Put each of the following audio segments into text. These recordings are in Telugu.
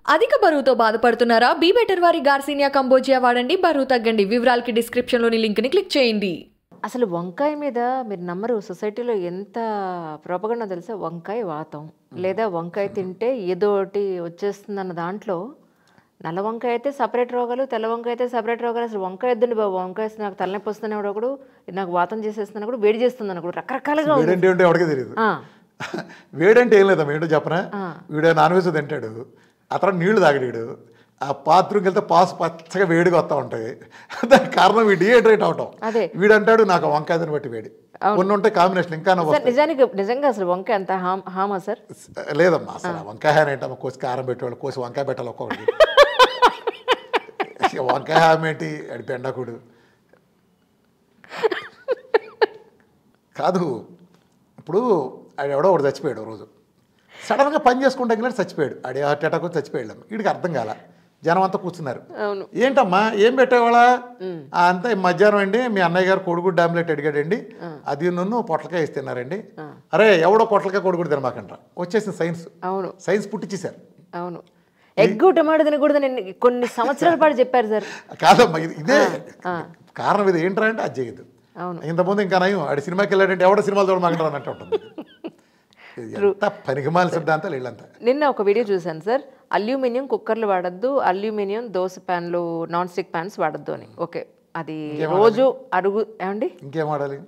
అధిక బరువుతో బాధపడుతున్నారా బీ బెటర్ వారి గార్సినియా కంబోజియా వాడండి బరువు తగ్గండి వివరాలకి డిస్క్రిప్షన్లోని లింక్ని క్లిక్ చేయండి అసలు వంకాయ మీద మీరు నమ్మరు సొసైటీలో ఎంత ప్రోపగండా తెలుసా వంకాయ వాతం లేదా వంకాయ తింటే ఏదో ఒకటి వచ్చేస్తుందన్న దాంట్లో నల్ల వంకాయ అయితే సపరేట్ రోగాలు తెల్ల వంకాయ అయితే సపరేట్ రోగాలు అసలు వంకాయ వద్దండి బాబు వంకాయ వేస్తే నాకు తలనొప్పి వస్తుందని ఒకడు ఇది నాకు వాతం చేసేస్తుందని కూడా వేడి చేస్తుంది ఒకడు రకరకాలుగా ఉంది వేడంటే ఏంటో ఎవడికి తెలియదు ఆ, వేడంటే ఏం లేదమ్మా ఏంటో చెప్పనా వీడు నాన్ వెజ్ తింటాడు అతను నీళ్లు తాగడీడు ఆ బాత్రూమ్కి వెళ్తే పాస్ పచ్చగా వేడిగా వస్తూ ఉంటాయి దానికి కారణం వీడు డిహైడ్రేట్ అవటం అదే. వీడు అంటాడు నాకు ఆ వంకాయ తిని బట్టి వేడి కొన్ని ఉంటాయి కాంబినేషన్ ఇంకా నవ్వు సార్ నిజానికి నిజంగా అసలు వంకాయ అంత హామ్ హామా సార్ లేదమ్మా అసలు ఆ వంకాయ ఏంటమ్మా కోసి కారం పెట్టేవాళ్ళు కోసి వంకాయ పెట్టాలి ఒక్కొక్కటి వంకాయ హామ్ ఏంటి అడి పెండకుడు కాదు ఇప్పుడు ఆడు ఎవడో ఒకడు చచ్చిపోయాడు ఓ రోజు సడన్గా పని చేసుకుంటే వెళ్ళి చచ్చిపోయాడు ఆడి హార్ట్ అటాక్ వచ్చి చచ్చిపోయాడు వీడికి అర్థం కాల జనం అంతా కూర్చున్నారు అవును ఏంటమ్మా ఏం పెట్టేవాళ్ళ అంతా మధ్యాహ్నం అండి మీ అన్నయ్య గారు కోడిగుడ్డు ఆమ్లెట్ అడిగాడండి అది నన్ను పొట్లకాయ ఇస్తున్నారండి అరే ఎవడో పొట్లకాయ కోడిగుడ్డు తినమాకంట వచ్చేసింది సైన్స్ అవును సైన్స్ పుట్టించేశారు అవును ఎగ్ టమాటో తినకూడదని ఎన్ని- కొన్ని సంవత్సరాల పాటు చెప్పారు సార్ కాదమ్మా ఇది ఇదే కారణం ఇది ఏంట్రా అంటే అది చేయదు అవును. ఇంతకుముందు ఇంకా నయం ఆడి సినిమాకి వెళ్ళాడంటే ఎవడో సినిమాలు చూడమాకంటారు అన్నట్టు ఉంటుంది ఇది ఎంత పనికిమాల సిద్ధాంతాలు వీళ్ళంతా నిన్న ఒక వీడియో చూశాను సార్ అల్యూమినియం కుక్కర్లు వాడద్దు అల్యూమినియం దోశ ప్యాన్లు నాన్ స్టిక్ ప్యాన్స్ వాడద్దు అని ఓకే అది రోజు అరుగు ఏమండి ఇంకేం వాడాలి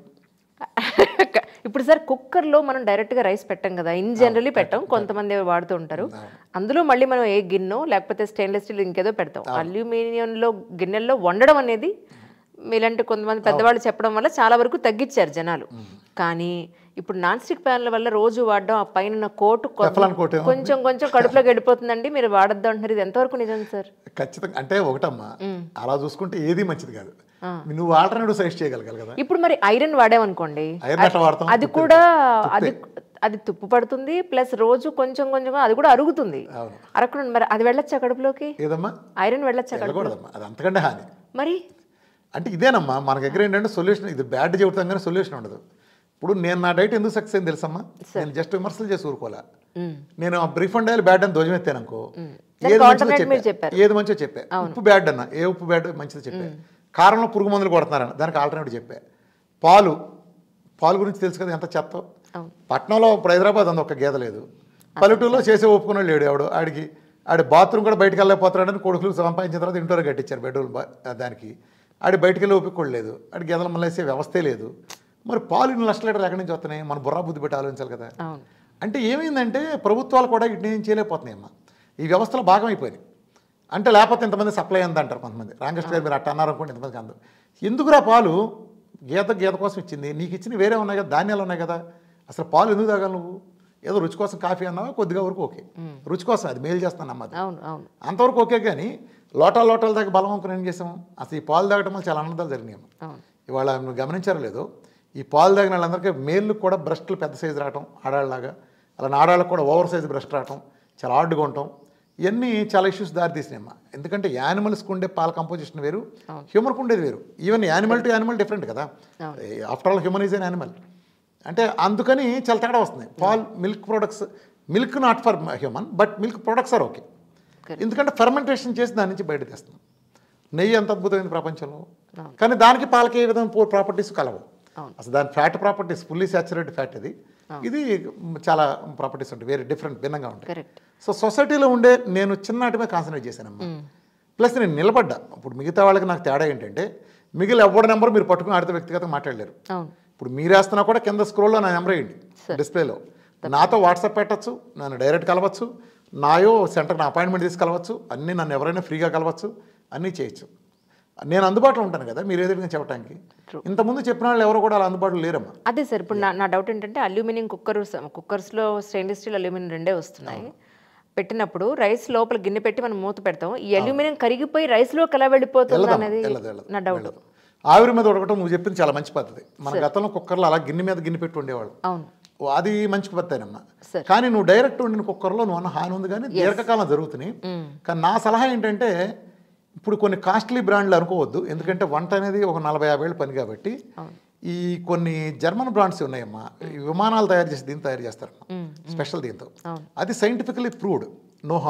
ఇప్పుడు సార్ కుక్కర్లో మనం డైరెక్ట్గా రైస్ పెట్టాం కదా ఇన్ జనరలీ పెట్టాం కొంతమంది వాడుతూ ఉంటారు అందులో మళ్ళీ మనం ఏ గిన్నె లేకపోతే స్టెయిన్లెస్ స్టీల్ ఇంకేదో పెడతాం అల్యూమినియంలో గిన్నెల్లో వండడం అనేది మీలాంటి కొంతమంది పెద్దవాళ్ళు చెప్పడం వల్ల చాలా వరకు తగ్గించారు జనాలు కానీ ఇప్పుడు నాన్ స్టిక్ ప్యాన్ల వల్ల రోజు వాడడం ఆ పైన ఉన్న కోటు కొ- టెఫ్లాన్ కోట్ ఏమో. కొంచెం కొంచెం కడుపులోకి వెళ్ళిపోతుందండి మీరు వాడద్దు అంటున్నారు ఇది ఎంతవరకు నిజం సార్ ఖచ్చితంగా అంటే ఒకటమ్మా అలా చూసుకుంటే ఏది మంచిది కాదు నువ్వు ఆల్టర్నేటివ్ సజెస్ట్ చేయగలగాలి కదా ఇప్పుడు మరి ఐరన్ వాడామనుకోండి ఐరన్ ఎట్లా వాడతాం అది కూడా అది అది తుప్పు పడుతుంది ప్లస్ రోజు కొంచెం కొంచెం అది కూడా అరుగుతుంది అవును. అరగకుండా మరి అది వెళ్ళొచ్చా కడుపులోకి ఏదమ్మా ఐరన్ వెళ్ళొచ్చా కడుపు వెళ్ళకూడదమ్మా అది అంతకంటే హాని మరి అంటే ఇదేనమ్మా మన దగ్గర ఏంటంటే సొల్యూషన్ ఇది బ్యాడ్ చెబుతాం కానీ సొల్యూషన్ ఉండదు ఇప్పుడు నేను నా డైట్ ఎందుకు సక్సెస్ అయింది తెలుసమ్మా నేను జస్ట్ విమర్శలు చేసి ఊరుకోలే నేను ఆ బ్రీఫ్ అండ్ ఆయిల్ బ్యాడ్ అని ధ్వజమెత్తాను అనుకో దానికి ఏది మంచిదో alternate మీరు చెప్పా ఏది మంచిదో చెప్పా ఉప్పు బ్యాడ్ అన్న ఏ ఉప్పు బ్యాడ్ మంచిదో చెప్పా కారంలో పురుగు మందులు కొడుతున్నారన్న దానికి ఆల్టర్నేటివ్ చెప్పా పాలు పాలు గురించి తెలుసు కదా ఎంత చెత్త పట్నంలో ఇప్పుడు హైదరాబాద్ అంత ఒక గేద లేదు పల్లెటూరులో చేసే ఒప్పుకున్న లేడు ఎవడు ఆడికి ఆడి బాత్రూమ్ కూడా బయటకు వెళ్ళకపోతాడని కొడుకులు సంపాదించిన తర్వాత ఇంటోనే కట్టించారు బెడ్రూమ్ దానికి ఆడి బయటికి వెళ్ళి ఒప్పుకోడు లేదు ఆడి గేదలు మళ్ళీ వేసే వ్యవస్థే లేదు మరి పాలు ఇన్ని లక్షల లీటర్లు ఎక్కడి నుంచి వస్తున్నాయి మన బుర్రా బుద్ధి పెట్టి ఆలోచించాలి కదా అవును అంటే ఏమైందంటే ప్రభుత్వాలు కూడా ఇటు ఏం చేయలేకపోతున్నాయి అమ్మా ఈ వ్యవస్థలో భాగం అయిపోయింది అంటే లేకపోతే ఇంతమంది సప్లై అంది అంటారు కొంతమంది రామకృష్ణ గారు మీరు అట్ట అన్నారు అనుకోండి ఇంతమందికి అందు ఎందుకురా పాలు గీత గీత కోసం ఇచ్చింది నీకు ఇచ్చిన వేరే ఉన్నాయి కదా ధాన్యాలు ఉన్నాయి కదా అసలు పాలు ఎందుకు తాగాలి నువ్వు ఏదో రుచి కోసం కాఫీ అన్నావా కొద్దిగా వరకు ఓకే రుచి కోసం అది మేలు చేస్తాను అమ్మది అవును అవును అంతవరకు ఓకే కానీ లోటాల లోటాల దాకా బలం అనుకుని ఏం చేసాము అసలు ఈ పాలు తాగడం వల్ల చాలా ఆనందాలు జరిగినాయి అవును ఇవాళ మీరు గమనించారో లేదో ఈ పాలు తాగిన వాళ్ళందరికీ మేళ్ళు కూడా బ్రష్లు పెద్ద సైజు రావటం ఆడాళ్ళలాగా అలా ఆడాళ్ళకు కూడా ఓవర్ సైజ్ బ్రష్ రావటం చాలా హార్డ్గా ఉండటం ఇవన్నీ చాలా ఇష్యూస్ దారితీసినాయమ్మా ఎందుకంటే యానిమల్స్కి ఉండే పాల కంపోజిషన్ వేరు హ్యూమన్కి ఉండేది వేరు even animal to animal different కదా after all human is an animal అంటే అందుకని చాలా తేడా వస్తున్నాయి పాల్ milk products milk not for human but milk products are okay ఎందుకంటే ఫెర్మెంటేషన్ చేసి దాని నుంచి బయట తెస్తున్నాం నెయ్యి ఎంత అద్భుతమైంది ప్రపంచంలో కానీ దానికి పాలకి ఏ విధమైన ప్రాపర్టీస్ కలవు అసలు దాని fat properties fully saturated fat ఇది ఇది చాలా ప్రాపర్టీస్ ఉంటాయి వేరే డిఫరెంట్ భిన్నంగా ఉంటాయి కరెక్ట్ సో సొసైటీలో ఉండే నేను చిన్నటి మీద కాన్సన్ట్రేట్ చేశానమ్మా ప్లస్ నేను నిలబడ్డా ఇప్పుడు మిగతా వాళ్ళకి నాకు తేడా ఏంటంటే మిగిలిన ఎవరి నెంబర్ మీరు పట్టుకుని ఆడితే వ్యక్తిగతంగా మాట్లాడలేరు అవును ఇప్పుడు మీరు వేస్తున్నా కూడా కింద స్క్రోల్లో నా నెంబర్ వేయండి డిస్ప్లేలో నాతో వాట్సాప్ పెట్టచ్చు నన్ను డైరెక్ట్ కలవచ్చు నాయో సెంటర్కి అపాయింట్మెంట్ తీసి కలవచ్చు అన్నీ నన్ను ఎవరైనా ఫ్రీగా కలవచ్చు అన్నీ చేయొచ్చు నేను అందుబాటులో ఉంటాను కదా మీరు ఏదైనా చెప్పడానికి ఇంతకుముందు చెప్పిన వాళ్ళు ఎవరు కూడా అలా అందుబాటులో లేరమ్మా అదే సార్ ఇప్పుడు నా నా డౌట్ ఏంటంటే అల్యూమినియం కుక్కర్ కుక్కర్స్లో స్టెయిన్లెస్ స్టీల్ అల్యూమినియం రెండే వస్తున్నాయి పెట్టినప్పుడు రైస్ లోపల గిన్నె పెట్టి మనం మూత పెడతాం ఈ అల్యూమినియం కరిగిపోయి రైస్లోకి ఎలా వెళ్ళిపోతుంది వెళ్ళదమ్మా, అనేది వెళ్ళదు, వెళ్ళదు, నా డౌట్ వెళ్ళదు. ఆవిరి మీద ఉడకటం నువ్వు చెప్పింది చాలా మంచి పద్ధతి మన గతంలో కుక్కర్లో అలా గిన్నె మీద గిన్నె పెట్టి ఉండేవాళ్ళు అవును ఓ, అది మంచి పద్ధతేనమ్మా సరే. కానీ నువ్వు డైరెక్ట్ వండిన కుక్కర్లో నువ్వు అన్న హాని ఉంది కానీ దీర్ఘకాలం జరుగుతున్నాయి కానీ నా సలహా ఏంటంటే ఇప్పుడు కొన్ని కాస్ట్లీ బ్రాండ్లు అనుకోవద్దు ఎందుకంటే వంట అనేది ఒక నలభై యాభై ఏళ్ళు పని కాబట్టి ఈ కొన్ని జర్మన్ బ్రాండ్స్ ఉన్నాయమ్మా ఈ విమానాలు తయారు చేసి దీన్ని తయారు చేస్తారు స్పెషల్ దీంతో అది సైంటిఫికలీ ప్రూవ్డ్ నో హామ్ అని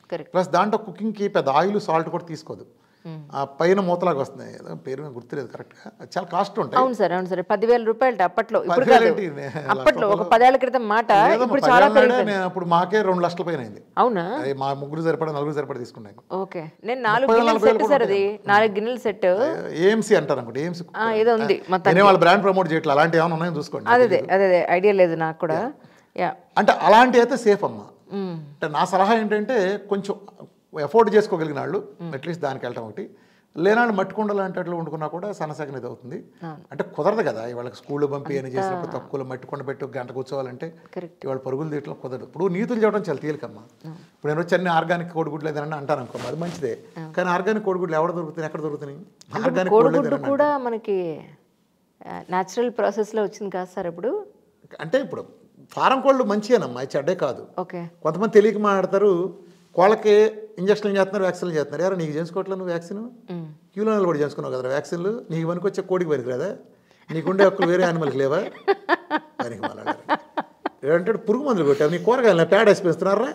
కరెక్ట్ ప్లస్ దాంట్లో కుకింగ్కి పెద్ద ఆయిల్ సాల్ట్ కూడా తీసుకోదు ఆ పైన మూతలాగా వస్తుంది ఏదో పేరు మీద గుర్తులేదు కరెక్ట్గా చాలా కాస్ట్ ఉంటాయి అవును సార్ అవును సార్ పదివేల రూపాయలు అప్పట్లో ఇప్పుడు పదివేలు కాదు ఏంటి? నే- అప్పట్లో ఒక పదేళ్ల క్రితం మాట లేదమ్మా, ఇప్పుడు చాలా పదివేలు పెరిగిపోయింది నేను అప్పుడు మాకే రెండు లక్షల పైన అయింది అవునా అది మా ముగ్గురు సరిపడా నలుగురు సరిపడా తీసుకున్నాను ఓకే నేను నాలుగు ముప్పై గిన్నెల నలభై సెట్ సార్ అది నాలుగు గిన్నెల సెట్ ఏఎంసీ అంటారు అనుకోండి ఏఎంసీ ఏదో ఉంది మొత్తం నేనే వాళ్ళ బ్రాండ్ ప్రమోట్ చేయట్లేదు అలాంటి ఏమైనా ఉన్నాయో చూసుకోండి అదే అదే అదే అదే ఐడియా లేదు నాకు కూడా యా అంటే అలాంటి అయితే సేఫ్ అమ్మా అంటే నా సలహా ఏంటంటే కొంచెం ఎఫోర్డ్ చేసుకోగలిగిన వాళ్ళు అట్లీస్ట్ దానికి వెళ్ళటం ఒకటి లేనాళ్ళు మట్టికుండలు అంటే అట్లా వండుకున్నా కూడా సన్నసగన ఇది అవుతుంది అంటే కుదరదు కదా ఇవాళకి స్కూల్లో పంపి అని చేసినప్పుడు తక్కువలో మట్టికొండ పెట్టి ఒక గంట కూర్చోవాలంటే Correct. ఇవాళ పరుగులు తీయటం కుదరదు ఇప్పుడు నీతులు చేయడం చాలా తేలికమ్మా ఇప్పుడు నేను వచ్చి అన్ని ఆర్గానిక్ కోడిగుడ్లు ఏదైనా అంటాను అనుకో అది మంచిదే కానీ ఆర్గానిక్ కోడిగుడ్లు ఎవడ దొరుకుతున్నాయి ఎక్కడ దొరుకుతున్నాయి ఆర్గానిక్ కోడిగుడ్డు కూడా మనకి న్యాచురల్ ప్రాసెస్లో వచ్చింది కాదు సార్ ఇప్పుడు అంటే ఇప్పుడు ఫారం కోళ్ళు మంచిగానమ్మా ఇది చెడ్డే కాదు ఓకే కొంతమంది తెలియక మాట్లాడతారు కోళ్ళకి ఇంజక్షన్లు చేస్తున్నారు వ్యాక్సిన్లు చేస్తున్నారు ఎవరు నీకు చేసుకోవట్లేదు నువ్వు వ్యాక్సిన్ క్యూలో నిలబడి చేసుకున్నావు కదా వ్యాక్సిన్లు నీకు పనికి వచ్చే కోడికి పనికి లేదా నీకుండే హక్కులు వేరే యానిమల్కి లేవా పనికి మాట్లాడారు ఏంటంటే పురుగు మందులు కొట్టారు నీ కూరగాయలు పేడ వేసి పెంచుతున్నారా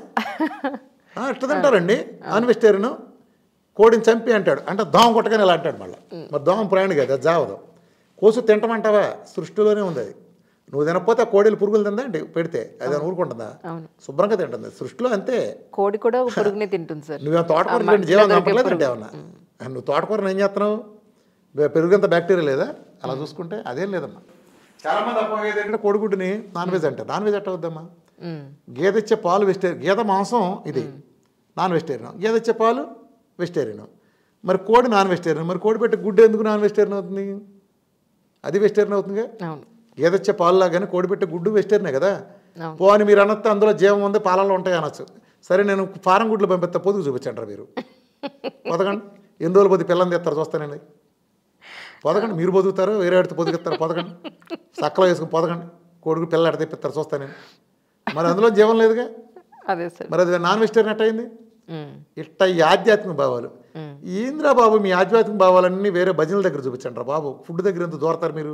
ఎట్లా తింటారండి నాన్ వెజిటేరియన్ కోడిని చంపి అంటాడు అంటే దోమ కొట్టగానే ఇలా అంటాడు మళ్ళీ మరి దోమ ప్రాణి కదా అది జావదు కోసు తింటమంటావా సృష్టిలోనే ఉంది అది నువ్వు తినకపోతే ఆ కోడిలు పురుగులు తిందా అంటే పెడితే అది ఏమైనా ఊరుకుంటుందా శుభ్రంగా తింటుంది సృష్టిలో అంతే కోడి కూడా ఒక పురుగునే తింటుంది సార్ నువ్వు తోటకూర తింటే జీవం చంపలేదు అంటే ఏమన్నా నువ్వు తోటకూరను ఏం చేస్తున్నావు బె- పెరుగంత బ్యాక్టీరియా లేదా అలా చూసుకుంటే అదేం లేదమ్మా చాలా మంది అపోయేది ఏంటంటే కోడిగుడ్డుని నాన్ వెజ్ అంటారు నాన్ వెజ్ ఎట్ట వద్దమ్మా మ్మ్. గేదె ఇచ్చే పాలు వెజిటేరియన్ గేదె మాంసం ఇది నాన్ వెజిటేరియన్ గేదె ఇచ్చే పాలు వెజిటేరియన్ మరి కోడి నాన్ వెజిటేరియన్ మరి కోడి పెట్టే గుడ్డు ఎందుకు నాన్ వెజిటేరియన్ అవుతుంది అది వెజిటేరియన్ అవుతుందిగా అవును గేదె ఇచ్చే పాలు లాగానే కోడి పెట్టే గుడ్డు వెజిటేరియనే కదా అవును. పో అని మీరు అనొస్తే అందులో జీవం ఉంది పాలలో ఉంటాయి అనొచ్చు సరే నేను ఫారం గుడ్లు పంపిస్తా పొదుగు చూపించంటారు మీరు పొదగండి ఎన్ని రోజులు పొద్దు పిల్లని తెస్తారు చూస్తానండి పొదగండి మీరు పొదుగుతారు వేరే ఆడితే పొదుగుతారు పొదగండి సక్కలో వేసుకుని పొదగండి కొడుకు పిల్ల ఆడితే తెప్పిస్తారు చూస్తానండి మరి అందులో జీవం లేదుగా అదే సార్ మరి అది నాన్ వెజిటేరియన్ ఎట్ట అయింది మ్మ్. ఇట్ట ఈ ఆధ్యాత్మిక భావాలు ఏంద్రా బాబు మీ ఆధ్యాత్మిక భావాలన్నీ వేరే భజనల దగ్గర చూపించండి రా బాబు ఫుడ్ దగ్గర ఎంత దూరతారు మీరు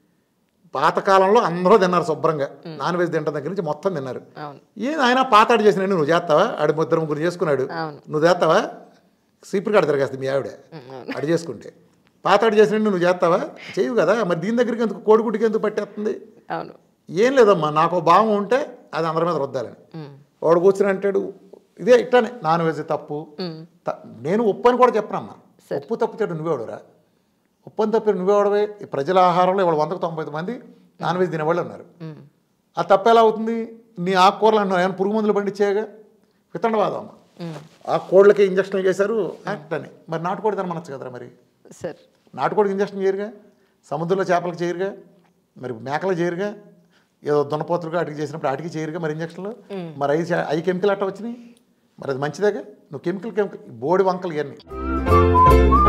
పాతకాలంలో అందరూ తిన్నారు శుభ్రంగా నాన్ వెజ్ తింటాం దగ్గర నుంచి మొత్తం తిన్నారు అవును ఏం ఆయన పాతాడు చేసిన నువ్వు చేస్తావా ఆడి ముద్దరు ముగ్గురు చేసుకున్నాడు అవును. నువ్వు చేస్తావా సీపురు కాడ తిరగేస్తుంది మీ ఆవిడ అడి చేసుకుంటే పాతాడు చేసిన నువ్వు చేస్తావా చేయవు కదా మరి దీని దగ్గరికి ఎందుకు కోడిగుడ్డికి ఎందుకు పట్టేస్తుంది అవును ఏం లేదమ్మా నాకు భావం ఉంటే అది అందరి మీద రుద్దాలని వాడు కూర్చుని అంటాడు ఇదే ఇట్లానే నాన్ వెజ్ తప్పు త- నేను ఉప్పు అని కూడా చెప్పనమ్మా ఉప్పు తప్పితే నువ్వేవాడురా ఉప్పు అని తప్పి నువ్వేవాడవే ఈ ప్రజల ఆహారంలో ఇవాళ వందకు తొంభై ఐదు మంది నాన్ వెజ్ తినేవాళ్ళు ఉన్నారు ఆ తప్పు ఎలా అవుతుంది నీ ఆకుకూరలు అన్నా ఏమైనా పురుగు మందులు పండించేయగా వితండవాదం అమ్మ ఆ కోళ్ళకి ఇంజక్షన్ చేశారు యాక్ట్ అని మరి నాటుకోడి తినమనొచ్చు కదరా మరి సార్ నాటుకోడికి ఇంజక్షన్ చేయరుగా సముద్రంలో చేపలకు చేయరుగా మరి మేకలు చేయరుగా ఏదో దున్నపోతులుగా అటుకి చేసినప్పుడు అటుకి చేయరుగా మరి ఇంజక్షన్లు మరి అవి చే- అవి కెమికల్ అట్ట వచ్చినాయి మరి అది మంచిదేగా నువ్వు కెమికల్ కెమికల్ బోడి వంకలు ఇవన్నీ